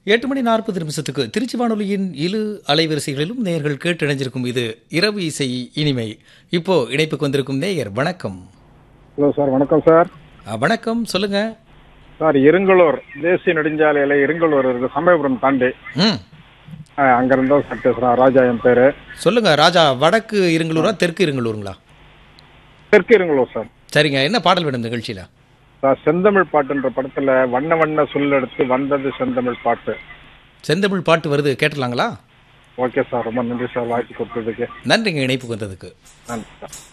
எட்டு மணி நாற்பது நிமிஷத்துக்கு திருச்சி வானொலியின் இரு அலைவரிசைகளிலும் நேயர்கள் கேட்டு இணைஞ்சிருக்கும் இது இரவு இசை இனிமை இப்போ இணைப்புக்கு வந்திருக்கும் நேயர் வணக்கம் ஹலோ சார் வணக்கம் சார் அ, வணக்கம் சொல்லுங்க சார் இருங்கலூர் தேசிய நெடுஞ்சாலையில் இருங்கலூர் இருக்கு சமயபுரம் தாண்டி ம் அஹ், அங்க இருந்தா சார் பேசுறேன் ராஜா என் பேரு சொல்லுங்க ராஜா வடக்கு இருங்களூரா தெற்கு இருங்களூருங்களா தெற்கு இருங்கலூர் சார் சரிங்க என்ன பாடல் வேணும் நிகழ்ச்சியில சார் செந்தமிழ் பாட்டுன்ற படத்துல வண்ண வண்ண சொல்லெடுத்து வந்தது செந்தமிழ் பாட்டு செந்தமிழ் பாட்டு வருது கேட்டலாங்களா ஓகே சார் ரொம்ப நன்றி சார் வாய்ப்பு கொடுத்ததுக்கு நன்றிங்க இணைப்புக்கு வந்ததுக்கு நன்றி சார்